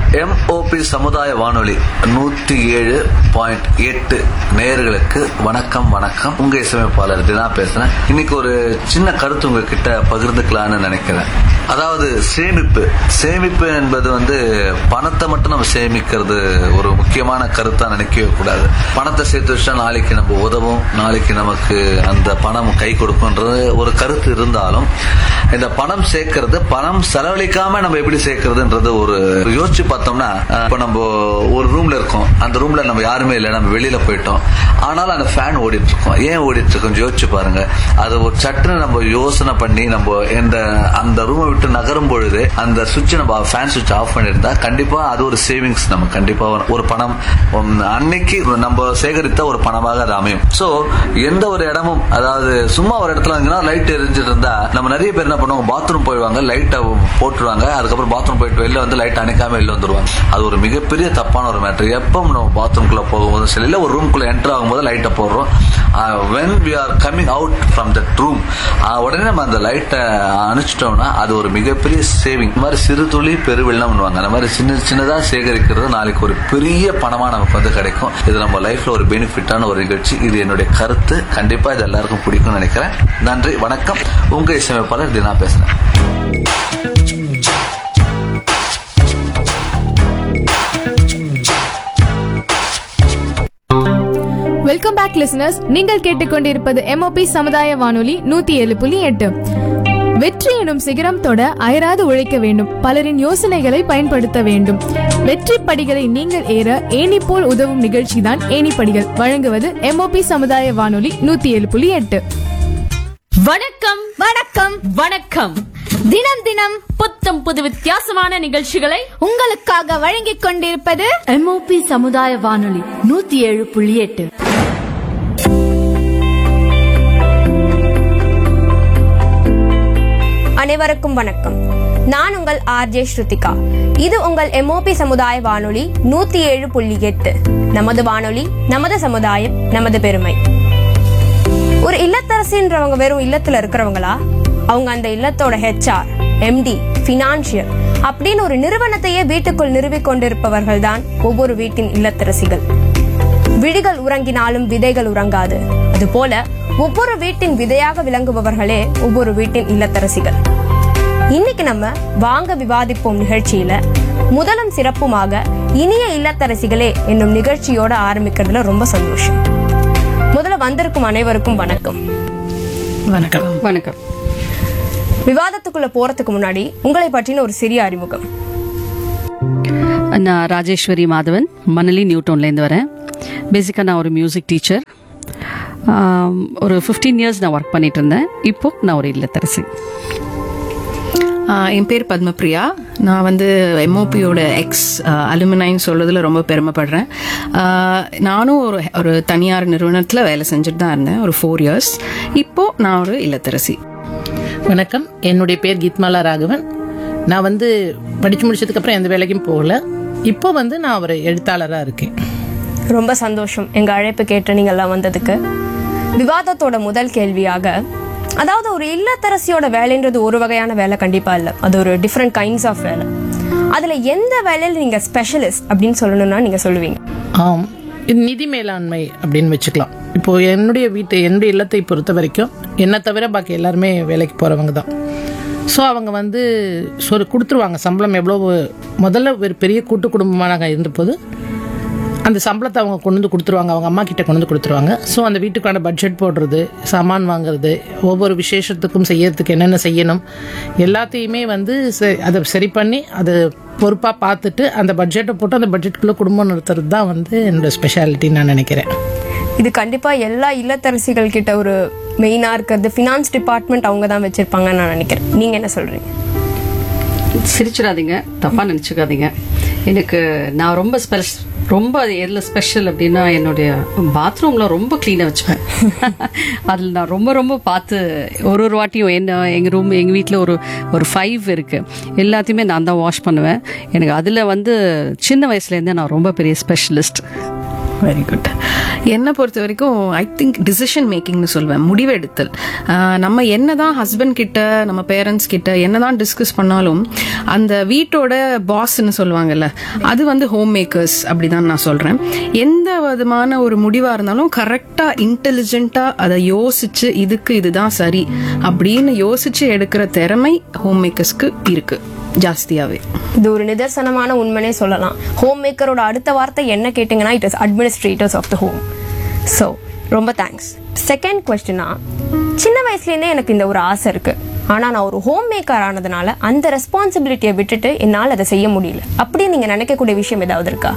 MOP சமுதாய வானொலி நூத்தி ஏழு பாயிண்ட் எட்டு நேயர்களுக்கு வணக்கம் வணக்கம் உங்க இசையமைப்பாளர் தினா பேசுறேன் இன்னைக்கு ஒரு சின்ன கருத்து உங்ககிட்ட பகிர்ந்துக்கலாம்னு நினைக்கிறேன் அதாவது சேமிப்பு சேமிப்பு என்பது வந்து பணத்தை மட்டும் நம்ம சேமிக்கிறது ஒரு முக்கியமான கருத்தா நினைக்கவே கூடாது பணத்தை சேர்த்து வச்சா நாளைக்கு நம்ம உதவும் நாளைக்கு நமக்கு அந்த பணம் கை கொடுக்கும்ன்றது ஒரு கருத்து இருந்தாலும் இந்த பணம் சேர்க்கறது பணம் செலவழிக்காம நம்ம எப்படி சேர்க்கறதுன்றது ஒரு யோசிச்சு பார்த்தோம்னா அஹ், இப்ப நம்ம ஒரு ரூம்ல இருக்கோம் அந்த ரூம்ல நம்ம யாருமே இல்லை நம்ம வெளியில போயிட்டோம் ஆனாலும் அந்த ஃபேன் ஓடிட்டு இருக்கோம் ஏன் ஓடிட்டு இருக்கோம் யோசிச்சு பாருங்க அது ஒரு சட்டுன்னு நம்ம யோசனை பண்ணி நம்ம இந்த அந்த ரூமை விட்டு நகரும் பொழுது அந்த சுவிட்ச் நம்ம ஃபேன் சுவிட்ச் ஆஃப் பண்ணியிருந்தா கண்டிப்பா அது ஒரு சேவிங்ஸ் நம்ம கண்டிப்பா ஒரு- ஒரு பணம் உம், அன்னைக்கு நம்ம சேகரித்த ஒரு பணமாக அது அமையும் சோ எந்த ஒரு இடமும் அதாவது சும்மா ஒரு இடத்துல இருந்தீங்கன்னா லைட் எரிஞ்சிட்டு இருந்தா நம்ம நிறைய பேர் என்ன பண்ணுவாங்க பாத்ரூம் போயிடுவாங்க லைட்டை போட்டுருவாங்க அதுக்கப்புறம் பாத்ரூம் போயிட்டு வெளில வந்து லைட் அணைக்காம வெளில வந்துருவாங்க அது ஒரு மிகப்பெரிய தப்பான ஒரு மேட்டர் எப்போ நம்ம பாத்ரூம்குள்ள போகும்போது சரி இல்ல ஒரு ரூம்குள்ள என்டர் ஆகும்போது லைட்டை போடுறோம் when we are coming out from that room உடனே நம்ம அந்த லைட்டை அணைச்சிட்டோம்னா அது ஒரு மிகப்பெரிய சேவிங் இந்த மாதிரி சிறு துளி பெருவெள்ளம் பண்ணுவாங்க அந்த மாதிரி சின்ன சின்னதா சேகரிக்கிறது நாளைக்கு ஒரு பெரிய பணமா நமக்கு வந்து கிடைக்கும் இது நம்ம லைஃப்ல ஒரு பெனிஃபிட்டான ஒரு நிகழ்ச்சி இது என்னுடைய கருத்து கண்டிப்பா இது எல்லாருக்கும் பிடிக்கும்னு நினைக்கிறேன் நன்றி வணக்கம் உங்க இசையமைப்பாளர் தினா பேசுறேன் வெல்கம் பேக் லிசனர்ஸ் நீங்கள் கேட்டுக்கொண்டிருப்பது எம்ஓபி சமுதாய வானொலி நூத்தி ஏழு புள்ளி எட்டு வெற்றி எனும் சிகரம் தொட அயராது உழைக்க வேண்டும் பலரின் யோசனைகளை பயன்படுத்த வேண்டும் வெற்றி படிகளை நீங்கள் ஏற ஏணி போல் உதவும் நிகழ்ச்சிதான் ஏணி படிகள் வழங்குவது எம்ஓபி சமுதாய வானொலி நூத்தி ஏழு புள்ளி எட்டு வணக்கம் வணக்கம் வணக்கம் தினம் தினம் புத்தம் புது வித்தியாசமான நிகழ்ச்சிகளை உங்களுக்காக வழங்கிக் கொண்டிருப்பது எம்ஓபி சமுதாய வானொலி நூத்தி ஏழு புள்ளி எட்டு அனைவருக்கும் வணக்கம் நான் உங்கள் ஆர்ஜே ஸ்ருதிகா இது உங்கள் எம்ஓபி சமுதாய வானொலி நூத்தி ஏழு புள்ளி எட்டு நமது வானொலி நமது சமுதாயம் நமது பெருமை ஒரு இல்லத்தரசின்றவங்க வெறும் இல்லத்துல இருக்கிறவங்களா அவங்க அந்த இல்லத்தோட ஹெச்ஆர் எம்டி பினான்சியல் அப்படின்னு ஒரு நிறுவனத்தையே வீட்டுக்குள் நிறுவிக் கொண்டிருப்பவர்கள் தான் ஒவ்வொரு வீட்டின் இல்லத்தரசிகள் விழிகள் உறங்கினாலும் விதைகள் உறங்காது அதுபோல ஒவ்வொரு வீட்டின் விதையாக விளங்குபவர்களே ஒவ்வொரு வீட்டின் இல்லத்தரசிகள் இன்னைக்கு நம்ம வாங்க விவாதிப்போம் நிகழ்ச்சியில முதலும் சிறப்புமாக இனிய இல்லத்தரசிகளே என்னும் நிகழ்ச்சியோட ஆரம்பிக்கிறதுல ரொம்ப சந்தோஷம் முதல்ல வந்திருக்கும் அனைவருக்கும் வணக்கம் வணக்கம் வணக்கம் விவாதத்துக்குள்ள போறதுக்கு முன்னாடி உங்களை பற்றின ஒரு சிறிய அறிமுகம் நான் ராஜேஸ்வரி மாதவன் மணலி நியூட்டோன்லேருந்து வரேன் பேசிக்காக நான் ஒரு மியூசிக் டீச்சர் ஒரு ஃபிஃப்டீன் இயர்ஸ் நான் ஒர்க் பண்ணிட்டு இருந்தேன் இப்போ நான் ஒரு இல்லத்தரசி ஆஹ் என் பேர் பத்மபிரியா நான் வந்து எம்ஓபியோட எக்ஸ் அலுமினைன்னு சொல்றதுல ரொம்ப பெருமைப்படுறேன் ஆஹ் நானும் ஒரு ஒரு தனியார் நிறுவனத்தில் வேலை செஞ்சுட்டு தான் இருந்தேன் ஒரு ஃபோர் இயர்ஸ் இப்போ நான் ஒரு இல்லத்தரசி வணக்கம் என்னுடைய பேர் கீத்மாலா ராகவன் நான் வந்து படிச்சு முடிச்சதுக்கு அப்புறம் எந்த வேலைக்கும் போகல இப்போ வந்து நான் ஒரு எழுத்தாளராக இருக்கேன் ரொம்ப சந்தோஷம் எங்க அழைப்பு கேட்டு நீங்கெல்லாம் வந்ததுக்கு விவாதத்தோட முதல் கேள்வியாக அதாவது ஒரு இல்லத்தரசியோட வேலைன்றது ஒரு வகையான வேலை கண்டிப்பா இல்ல அது ஒரு டிஃப்ரெண்ட் கைண்ட்ஸ் ஆஃப் வேலை அதுல எந்த வேலையில நீங்க ஸ்பெஷலிஸ்ட் அப்படின்னு சொல்லணும்னா நீங்க சொல்லுவீங்க ஆம் இது நிதி மேலாண்மை அப்படின்னு வச்சுக்கலாம் இப்போ என்னுடைய வீட்டு என்னுடைய இல்லத்தை பொறுத்த வரைக்கும் என்னை தவிர பாக்கி எல்லாருமே வேலைக்கு போகிறவங்க தான் ஸோ அவங்க வந்து சொரு கொடுத்துருவாங்க சம்பளம் எவ்வளோ முதல்ல ஒரு பெரிய கூட்டு குடும்பமாக இருந்தபோது அந்த சம்பளத்தை அவங்க கொண்டு வந்து கொடுத்துருவாங்க அவங்க அம்மா கிட்ட கொண்டு வந்து கொடுத்துருவாங்க ஸோ அந்த வீட்டுக்கான பட்ஜெட் போடுறது சாமான் வாங்குறது ஒவ்வொரு விசேஷத்துக்கும் செய்யறதுக்கு என்னென்ன செய்யணும் எல்லாத்தையுமே வந்து செ- அதை சரி பண்ணி அதை பொறுப்பாக பார்த்துட்டு அந்த பட்ஜெட்டை போட்டு அந்த பட்ஜெட்டுக்குள்ளே குடும்பம் நடத்துறது தான் வந்து என்னோட ஸ்பெஷாலிட்டின்னு நான் நினைக்கிறேன் இது கண்டிப்பா எல்லா இல்லத்தரசிகள் கிட்ட ஒரு மெயினா இருக்கிறது ஃபினான்ஸ் டிபார்ட்மெண்ட் அவங்க தான் வச்சிருப்பாங்கன்னு நான் நினைக்கிறேன் நீங்க என்ன சொல்றீங்க சிரிச்சிடாதீங்க தப்பாக நினச்சிக்காதீங்க எனக்கு நான் ரொம்ப ஸ்பெஷ் ரொம்ப அது எதில் ஸ்பெஷல் அப்படின்னா என்னுடைய பாத்ரூமில் ரொம்ப க்ளீனாக வச்சுப்பேன் அதில் நான் ரொம்ப ரொம்ப பார்த்து ஒரு ஒரு வாட்டியும் என்ன எங்கள் ரூம் எங்கள் வீட்டில் ஒரு ஒரு ஃபைவ் இருக்குது எல்லாத்தையுமே நான் தான் வாஷ் பண்ணுவேன் எனக்கு அதில் வந்து சின்ன வயசுலேருந்தே நான் ரொம்ப பெரிய ஸ்பெஷலிஸ்ட் வெரி குட் என்னை பொறுத்த வரைக்கும் ஐ திங்க் டிசிஷன் மேக்கிங்னு சொல்வேன் முடிவெடுத்தல் ஆஹ் நம்ம என்னதான் ஹஸ்பண்ட் கிட்ட நம்ம பேரண்ட்ஸ் கிட்ட என்னதான் டிஸ்கஸ் பண்ணாலும் அந்த வீட்டோட பாஸ்ன்னு சொல்லுவாங்கல்ல அது வந்து ஹோம் மேக்கர்ஸ் அப்படிதான் நான் சொல்றேன் எந்த விதமான ஒரு முடிவா இருந்தாலும் கரெக்டா இன்டெலிஜென்ட்டா அதை யோசிச்சு இதுக்கு இதுதான் சரி அப்படின்னு யோசிச்சு எடுக்கிற திறமை ஹோம் மேக்கர்ஸ்க்கு இருக்கு ஜாஸ்தியாவே இது ஒரு நிதர்சனமான உண்மைனே சொல்லலாம் ஹோம் மேக்கரோட அடுத்த வார்த்தை என்ன கேட்டிங்கன்னா it is administrators of the home so ரொம்ப தேங்க்ஸ் செகண்ட் கொஸ்டினா சின்ன வயசுலேருந்தே எனக்கு இந்த ஒரு ஆசை இருக்கு ஆனால் நான் ஒரு ஹோம் மேக்கர் ஆனதுனால அந்த ரெஸ்பான்சிபிலிட்டியை விட்டுட்டு என்னால் அதை செய்ய முடியல அப்படின்னு நீங்கள் நினைக்கக்கூடிய விஷயம் ஏதாவது இருக்கா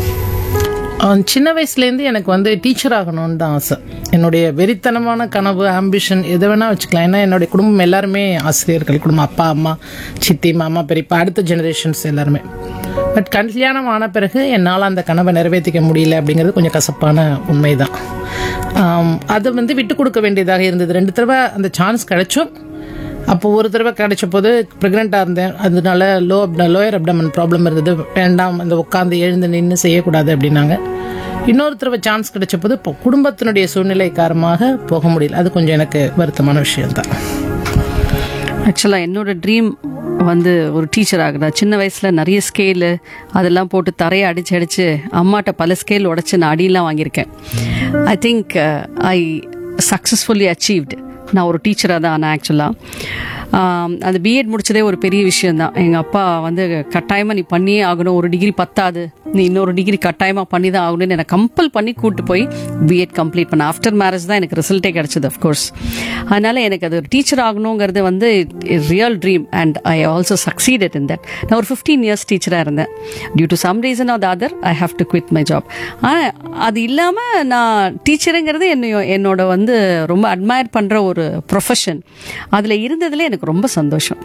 அவன் சின்ன வயசுலேருந்து எனக்கு வந்து டீச்சர் ஆகணும்னு தான் ஆசை என்னுடைய வெறித்தனமான கனவு ஆம்பிஷன் எதை வேணால் வச்சுக்கலாம் ஏன்னா என்னுடைய குடும்பம் எல்லாருமே ஆசிரியர்கள் குடும்பம் அப்பா அம்மா சித்தி மாமா பெரியப்பா அடுத்த ஜெனரேஷன்ஸ் எல்லாருமே பட் கல்யாணம் ஆன பிறகு என்னால் அந்த கனவை நிறைவேற்றிக்க முடியல அப்படிங்கிறது கொஞ்சம் கசப்பான உண்மைதான் ஆம், அது வந்து விட்டு கொடுக்க வேண்டியதாக இருந்தது ரெண்டு தடவை அந்த சான்ஸ் கிடைச்சும் அப்போ ஒரு தடவை கிடைச்ச போது ப்ரெக்னெண்ட்டாக இருந்தேன் அதனால லோ லோயர் அப்டமன் ப்ராப்ளம் இருந்தது வேண்டாம் அந்த உட்காந்து எழுந்து நின்று செய்யக்கூடாது அப்படின்னாங்க இன்னொரு தடவை சான்ஸ் கிடைச்ச போது இப்போ குடும்பத்தினுடைய சூழ்நிலை காரணமாக போக முடியல அது கொஞ்சம் எனக்கு வருத்தமான விஷயம்தான் ஆக்சுவலாக என்னோட ட்ரீம் வந்து ஒரு டீச்சர் ஆகுதா சின்ன வயசில் நிறைய ஸ்கேலு அதெல்லாம் போட்டு தரையை அடிச்சு அடிச்சு அம்மாட்ட பல ஸ்கேல் உடச்சி நான் அடியெல்லாம் வாங்கியிருக்கேன் I think I successfully achieved நான் ஒரு டீச்சராக தான் ஆனேன் ஆக்சுவலாக அந்த பிஎட் முடிச்சதே ஒரு பெரிய விஷயம்தான் எங்கள் அப்பா வந்து கட்டாயமாக நீ பண்ணியே ஆகணும் ஒரு டிகிரி பத்தாது நீ இன்னொரு டிகிரி கட்டாயமாக பண்ணி தான் ஆகணும்னு என்னை கம்பல் பண்ணி கூட்டு போய் பிஎட் கம்ப்ளீட் பண்ண ஆஃப்டர் மேரேஜ் தான் எனக்கு ரிசல்ட்டே கிடச்சிது அஃப்கோர்ஸ் அதனால் எனக்கு அது ஒரு டீச்சர் ஆகணுங்கிறது வந்து real dream and I also succeeded in that நான் ஒரு ஃபிஃப்டீன் இயர்ஸ் டீச்சராக இருந்தேன் due to some reason or the other I have to quit my job ஆனால் அது இல்லாமல் நான் டீச்சருங்கிறது என்னைய என்னோட வந்து ரொம்ப அட்மயர் பண்ணுற ஒரு ப்ரொஃபஷன் அதில் இருந்ததுல எனக்கு ரொம்ப சந்தோஷம்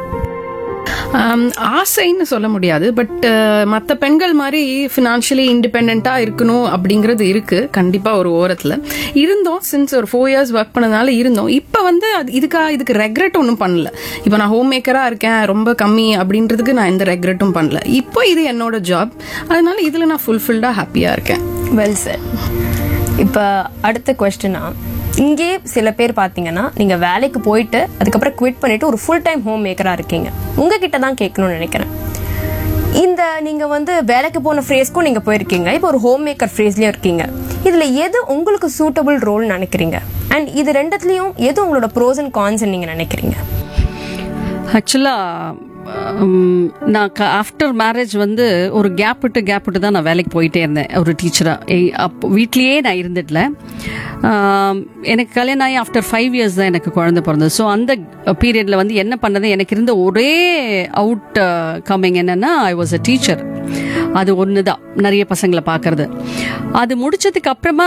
ஆம், ஆசைன்னு சொல்ல முடியாது பட் மற்ற பெண்கள் மாதிரி ஃபினான்ஷியலி இண்டிபெண்ட்டாக இருக்கணும் அப்படிங்கிறது இருக்கு கண்டிப்பாக ஒரு ஓரத்தில் இருந்தோம் சின்ஸ் ஒரு ஃபோர் இயர்ஸ் ஒர்க் பண்ணதுனால இருந்தோம் இப்போ வந்து அது இதுக்காக இதுக்கு ரெக்ரெட் ஒன்றும் பண்ணல இப்போ நான் ஹோம் மேக்கராக இருக்கேன் ரொம்ப கம்மி அப்படின்றதுக்கு நான் எந்த ரெக்ரெட்டும் பண்ணல இப்போ இது என்னோட ஜாப் அதனால இதில் நான் ஃபுல்ஃபில்டாக ஹாப்பியாக இருக்கேன் வெல் சார் இப்போ அடுத்த கொஸ்டினா இங்கே சில பேர் பார்த்தீங்கன்னா நீங்கள் வேலைக்கு போயிட்டு அதுக்கப்புறம் குவிட் பண்ணிட்டு ஒரு ஃபுல் டைம் ஹோம் மேக்கராக இருக்கீங்க உங்ககிட்ட தான் கேட்கணும்னு நினைக்கிறேன் இந்த நீங்கள் வந்து வேலைக்கு போன ஃப்ரேஸ்க்கும் நீங்கள் போயிருக்கீங்க இப்போ ஒரு ஹோம் மேக்கர் ஃப்ரேஸ்லேயும் இருக்கீங்க இதில் எது உங்களுக்கு சூட்டபிள் ரோல்னு நினைக்கிறீங்க அண்ட் இது ரெண்டுத்துலேயும் எது உங்களோட ப்ரோஸ் அண்ட் கான்ஸ் நீங்கள் நினைக்கிறீங்க ஆக்சுவலாக நான் ஆஃப்டர் மேரேஜ் வந்து ஒரு கேப் விட்டு கேப் விட்டு தான் நான் வேலைக்கு போயிட்டே இருந்தேன் ஒரு டீச்சராக அப்போ வீட்லேயே நான் இருந்துட்டல ஆம், எனக்கு கல்யாணம் ஆகி ஆஃப்டர் ஃபைவ் இயர்ஸ் தான் எனக்கு குழந்தை பிறந்தது ஸோ அந்த பீரியடில் வந்து என்ன பண்ணது எனக்கு இருந்த ஒரே அவுட் கம்மிங் என்னன்னா ஐ வாஸ் அ டீச்சர் அது ஒன்று தான் நிறைய பசங்களை பார்க்கறது அது முடிச்சதுக்கு அப்புறமா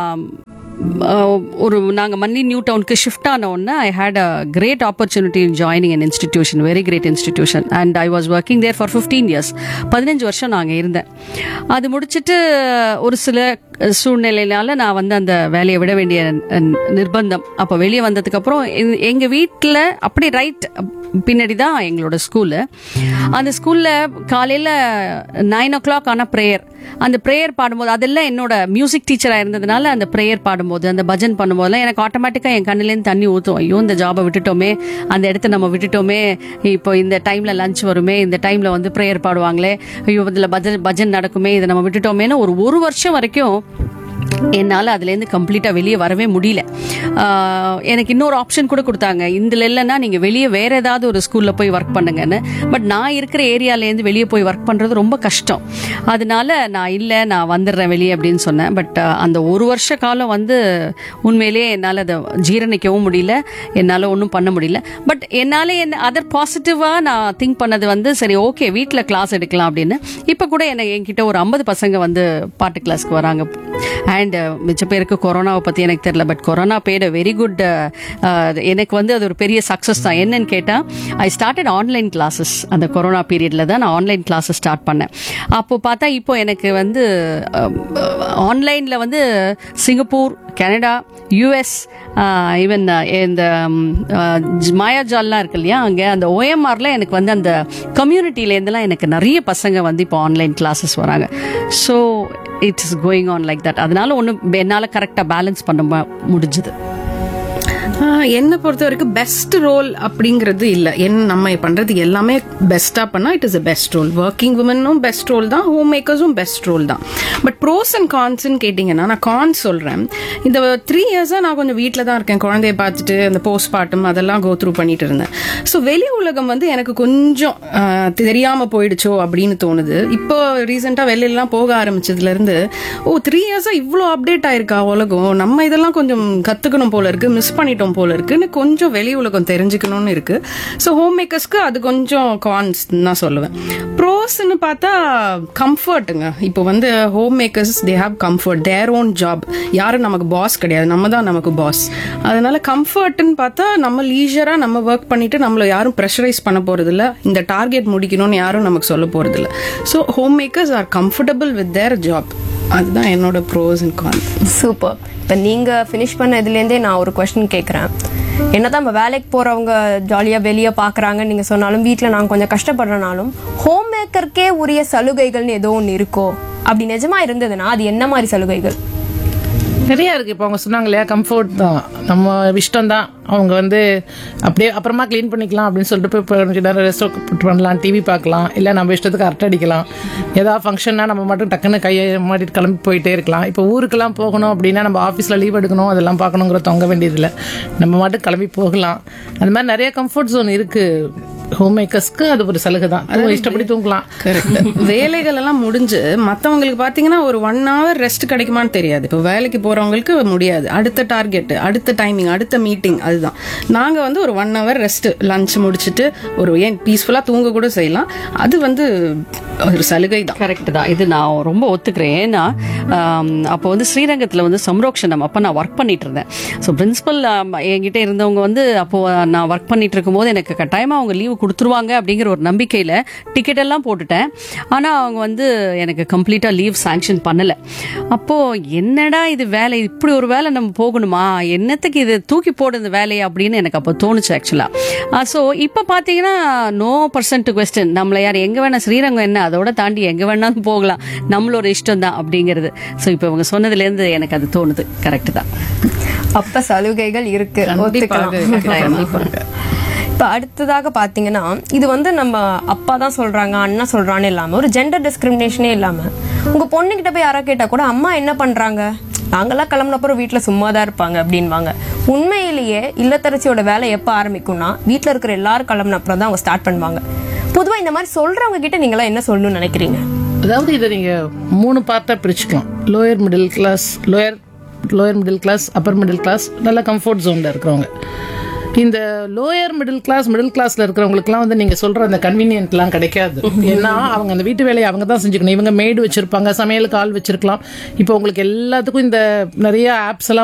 அஹ், ஒரு நாங்கள் மன்னி நியூ டவுனுக்கு ஷிஃப்ட் ஆன உடனே I had a great opportunity in joining an institution very great institution and I was working there for fifteen years பதினஞ்சு வருஷம் நாங்கள் இருந்தேன் அது முடிச்சிட்டு ஒரு சில சூழ்நிலையினால நான் வந்து அந்த வேலையை விட வேண்டிய அஹ், நிர்பந்தம் அப்போ வெளியே வந்ததுக்கப்புறம் எங்கள் வீட்டில் அப்படி ரைட் பின்னாடி தான் எங்களோட ஸ்கூலு அந்த ஸ்கூலில் காலையில் நைன் ஓ கிளாக் ஆன ப்ரேயர் அந்த ப்ரேயர் பாடும்போது அதெல்லாம் என்னோட மியூசிக் டீச்சராக இருந்ததுனால அந்த ப்ரேயர் பாடும்போது அந்த பஜன் பண்ணும்போதெல்லாம் எனக்கு ஆட்டோமேட்டிக்காக என் கண்ணுலேருந்து தண்ணி ஊற்றும் ஐயோ இந்த ஜாபை விட்டுட்டோமே அந்த இடத்த நம்ம விட்டுட்டோமே இப்போ இந்த டைமில் லஞ்ச் வருமே இந்த டைமில் வந்து ப்ரேயர் பாடுவாங்களே ஐயோ இதில் பஜன் பஜன் நடக்குமே இதை நம்ம விட்டுட்டோமேன்னு ஒரு ஒரு வருஷம் வரைக்கும் என்னால் அதுலேருந்து கம்ப்ளீட்டாக வெளியே வரவே முடியல ஆஹ் எனக்கு இன்னொரு ஆப்ஷன் கூட கொடுத்தாங்க இதில் இல்லைன்னா நீங்கள் வெளியே வேற ஏதாவது ஒரு ஸ்கூலில் போய் ஒர்க் பண்ணுங்கன்னு பட் நான் இருக்கிற ஏரியாலேருந்து வெளியே போய் ஒர்க் பண்ணுறது ரொம்ப கஷ்டம் அதனால நான் இல்லை நான் வந்துடுறேன் வெளியே அப்படின்னு சொன்னேன் பட் அந்த ஒரு வருஷ காலம் வந்து உண்மையிலேயே என்னால் அதை ஜீரணிக்கவும் முடியல என்னால் ஒன்றும் பண்ண முடியல பட் என்னால் என்ன அதர் பாசிட்டிவாக நான் திங்க் பண்ணது வந்து சரி ஓகே வீட்டில் கிளாஸ் எடுக்கலாம் அப்படின்னு இப்போ கூட என்ன என்கிட்ட ஒரு ஐம்பது பசங்க வந்து பாட்டு கிளாஸ்க்கு வராங்க அண்ட் மிச்ச பேருக்கு கொரோனாவை பற்றி எனக்கு தெரியல but corona bad very good எனக்கு வந்து அது ஒரு பெரிய சக்ஸஸ் தான் என்னன்னு கேட்டால் ஐ ஸ்டார்டட் ஆன்லைன் கிளாஸஸ் அந்த கொரோனா பீரியடில் தான் நான் ஆன்லைன் கிளாஸஸ் ஸ்டார்ட் பண்ணேன் அப்போ பார்த்தா இப்போ எனக்கு வந்து ஆன்லைனில் வந்து சிங்கப்பூர் கனடா யூஎஸ் ஈவன் இந்த மாயாஜால்லாம் இருக்கு இல்லையா அங்கே அந்த ஓஎம்ஆரில் எனக்கு வந்து அந்த கம்யூனிட்டிலேருந்துலாம் எனக்கு நிறைய பசங்க வந்து இப்போ ஆன்லைன் கிளாஸஸ் வராங்க so it is going on like that அதனால ஒன்றும் என்னால் கரெக்டாக பேலன்ஸ் பண்ண ம- முடிஞ்சுது ஆஹ், என்னை பொறுத்த வரைக்கும் பெஸ்ட் ரோல் அப்படிங்கிறது இல்ல என் நம்ம பண்றது எல்லாமே பெஸ்டா பண்ணா it is a best role working உமனும் பெஸ்ட் ரோல் தான் ஹோம் மேக்கர்ஸும் பெஸ்ட் ரோல் தான் பட் ப்ரோஸ் அண்ட் கான்ஸ்ன்னு கேட்டிங்கன்னா நான் கான்ஸ் சொல்றேன் இந்த த்ரீ இயர்ஸா நான் கொஞ்சம் வீட்டில் தான் இருக்கேன் குழந்தைய பார்த்துட்டு அந்த போஸ்ட் பார்ட்டம் அதெல்லாம் கோ த்ரூ பண்ணிட்டு இருந்தேன் ஸோ வெளி உலகம் வந்து எனக்கு கொஞ்சம் ஆஹ், தெரியாம போயிடுச்சோ அப்படின்னு தோணுது இப்போ ரீசெண்டாக வெளியிலலாம் போக ஆரம்பிச்சதுல இருந்து ஓ த்ரீ இயர்ஸா இவ்வளோ அப்டேட் ஆயிருக்கா உலகம் நம்ம இதெல்லாம் கொஞ்சம் கத்துக்கணும் போல இருக்கு மிஸ் பண்ணிட்டோம் போல இருக்குன்னு கொஞ்சம் வெளி உலகம் தெரிஞ்சுக்கணும்னு இருக்கு ஸோ ஹோம் மேக்கர்ஸ்க்கு அது கொஞ்சம் கான்ஸ் தான் சொல்லுவேன் ப்ரோஸ்ன்னு பார்த்தா கம்ஃபர்ட்டுங்க இப்போ வந்து home makers they have comfort their own job யாரும் நமக்கு பாஸ் கிடையாது நம்ம தான் நமக்கு பாஸ் அதனால கம்ஃபர்ட்னு பார்த்தா நம்ம லீஜரா நம்ம ஒர்க் பண்ணிட்டு நம்மள யாரும் ப்ரெஷரைஸ் பண்ண போறது இல்ல இந்த டார்கெட் முடிக்கணும்னு யாரும் நமக்கு சொல்ல போறது இல்ல so home makers are comfortable with their job அதுதான் என்னோட ப்ரோஸ் அண்ட் கான் சூப்பர் இப்போ நீங்க ஃபினிஷ் பண்ண இதுலேருந்தே நான் ஒரு கொஸ்டின் கேட்குறேன் என்னதான் நம்ம வேலைக்கு போறவங்க ஜாலியா வெளியே பாக்குறாங்கன்னு நீங்க சொன்னாலும் வீட்டில் நாங்கள் கொஞ்சம் கஷ்டப்படுறனாலும் ஹோம் மேக்கருக்கே உரிய சலுகைகள்னு ஏதோ ஒன்று இருக்கோ அப்படி நிஜமா இருந்ததுன்னா அது என்ன மாதிரி சலுகைகள் நிறைய இருக்கு இப்போ அவங்க சொன்னாங்க இல்லையா கம்ஃபர்ட் தான் நம்ம இஷ்டம் தான் அவங்க வந்து அப்படியே அப்புறமா க்ளீன் பண்ணிக்கலாம் அப்படின்னு சொல்லிட்டு போய் இப்போ கொஞ்ச நேரம் ரெஸ்ட் பண்ணலாம் டிவி பார்க்கலாம் இல்லை நம்ம இஷ்டத்துக்கு அரட்டை அடிக்கலாம் ஏதாவது ஃபங்க்ஷன்னா நம்ம மட்டும் டக்குன்னு கையை மாட்டிட்டு கிளம்பி போயிட்டே இருக்கலாம் இப்போ ஊருக்கெல்லாம் போகணும் அப்படின்னா நம்ம ஆஃபீஸில் லீவ் எடுக்கணும் அதெல்லாம் பார்க்கணுங்கிற தொங்க வேண்டியதில்லை நம்ம மட்டும் கிளம்பி போகலாம் அந்த மாதிரி நிறைய கம்ஃபர்ட் ஜோன் இருக்கு ஹோம் மேக்கர்ஸ்க்கு அது ஒரு சலுகை தான் தூங்க இஷ்டப்படி தூங்கலாம் கரெக்ட் வேலைகள் எல்லாம் முடிஞ்சு மத்தவங்களுக்கு பாத்தீங்கன்னா ஒரு ஒன் ஹவர் ரெஸ்ட் கிடைக்குமான்னு தெரியாது இப்போ வேலைக்கு போறவங்களுக்கு முடியாது அடுத்த டார்கெட் அடுத்த டைமிங் அடுத்த மீட்டிங் அதுதான் நாங்க வந்து ஒரு ஒன் ஹவர் ரெஸ்ட் லஞ்ச் முடிச்சிட்டு ஒரு ஏன் பீஸ்ஃபுல்லா தூங்க கூட செய்யலாம் அது வந்து ஒரு சலுகை தான் கரெக்ட் தான் இது நான் ரொம்ப ஒத்துக்கிறேன் ஏன்னா ஆம், அப்போ வந்து ஸ்ரீரங்கத்தில் வந்து சம்ரோக்ஷனம் அப்போ நான் ஒர்க் பண்ணிட்டு இருந்தேன் ஸோ பிரின்சிபல் என்கிட்ட இருந்தவங்க வந்து அப்போ நான் ஒர்க் பண்ணிட்டு இருக்கும்போது எனக்கு கட்டாயமாக அவங்க லீவு கொடுத்துருவாங்க அப்படிங்கிற ஒரு நம்பிக்கையில் டிக்கெட் எல்லாம் போட்டுட்டேன் ஆனால் அவங்க வந்து எனக்கு கம்ப்ளீட்டாக லீவ் சாங்ஷன் பண்ணலை அப்போது என்னடா இது வேலை இப்படி ஒரு வேலை நம்ம போகணுமா என்னத்துக்கு இது தூக்கி போடு இந்த வேலையை அப்படின்னு எனக்கு அப்போ தோணுச்சு ஆக்சுவலாக ஸோ இப்போ பார்த்தீங்கன்னா நோ பர்சன்ட் கொஸ்டின் நம்மளை யார் எங்கே வேணா ஸ்ரீரங்கம் என்ன அதோட தாண்டி எங்கே வேணாலும் போகலாம் நம்மளோட இஷ்டம் தான் அப்படிங்கிறது ஸோ இப்போ இவங்க சொன்னதுலேருந்து எனக்கு அது தோணுது கரெக்ட் தான் அப்ப சலுகைகள் இருக்கு ஒத்துக்கலாம். கண்டிப்பாக இப்ப அடுத்ததாக பாத்தீங்கன்னா இது வந்து நம்ம அப்பா தான் சொல்றாங்க அண்ணா சொல்றான்னு இல்லாம ஒரு ஜெண்டர் டிஸ்கிரிமினேஷனே இல்லாம உங்க பொண்ணுகிட்ட போய் யாரா கேட்டா கூட அம்மா என்ன பண்றாங்க நாங்கெல்லாம் கிளம்புனப்புறம் வீட்டுல சும்மா தான் இருப்பாங்க அப்படின்வாங்க உண்மையிலேயே இல்லத்தரசியோட வேலை எப்ப ஆரம்பிக்கும்னா வீட்டுல இருக்கிற எல்லாரும் கிளம்புனப்புறம் தான் அவங்க ஸ்டார்ட் பண்ணுவாங்க பொதுவா இந்த மாதிரி சொல்றவங்க கிட்ட நீங்களாம் என்ன சொல்லணும்னு நினைக்கிறீங்க அதாவது இதை நீங்க மூணு பார்ட்டா பிரிச்சுக்கலாம் lower middle class lower lower middle class upper middle class நல்ல கம்ஃபர்ட் ஜோன்ல இருக்கிறவங்க இந்த லோயர் மிடில் கிளாஸ் மிடில் கிளாஸ்ல இருக்கிறவங்களுக்குலாம் வந்து நீங்க சொல்ற அந்த கன்வீனியன்ட்லாம் கிடைக்காது ஏன்னா அவங்க அந்த வீட்டு வேலையை அவங்க தான் செஞ்சுக்கணும் இவங்க மேடு வச்சிருப்பாங்க சமையலுக்கு ஆள் வச்சிருக்கலாம் இப்போ உங்களுக்கு எல்லாத்துக்கும் இந்த நிறைய ஆப்ஸ் எல்லாம்